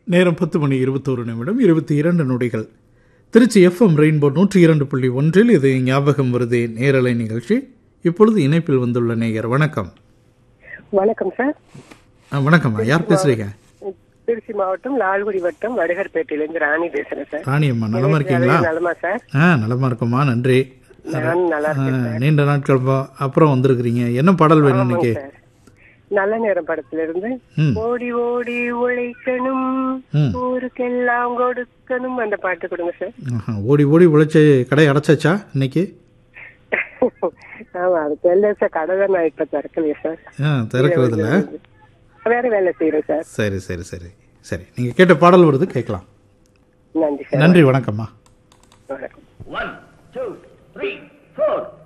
நேரம் பத்து மணி இருபத்தோரு நிமிடம் இருபத்தி இரண்டு நொடிகள் திருச்சி எஃப்எம் ரெயின்போ நூற்றி இரண்டு புள்ளி ஒன்றில் இது ஞாபகம் வருதே நேரலை நிகழ்ச்சி இப்பொழுது இணைப்பில் வந்துள்ள நேயர் வணக்கம் வணக்கம் சார் ஆ, வணக்கம்மா யார் பேசுறீங்க திருச்சி மாவட்டம் லால்குடி வட்டம் வடுகர்பேட்டையிலேருந்து ராணி பேசுறேன் சார் ராணி அம்மா நலமா இருக்கீங்களா நலமா சார் ஆ நலமா இருக்கோம்மா நன்றி நான் நல்லா ஆ, இருக்கேன் நீண்ட நாட்கள் பா- அப்புறம் வந்திருக்கிறீங்க என்ன பாடல் வேணும் இன்னைக்கு சார் நல்ல நேரம் படத்துல இருந்து ம். ஓடி ஓடி உழைக்கணும் ம். ஊருக்கெல்லாம் கொடுக்கணும் அந்த பாட்டு கொடுங்க சார் ஆஹா, ஓடி ஓடி உழைச்சி கடை அடைச்சாச்சா இன்னைக்கு ஆமா அது தெரியல சார் கடை தான் நான் இப்ப திறக்கலையே சார் ஆ திறக்கிறதுல வேற வேலை செய்யறேன் சார் சரி சரி சரி சரி நீங்கள் கேட்ட பாடல் வருது கேட்கலாம் நன்றி சார் நன்றி வணக்கம்மா வணக்கம் One, two, three, four.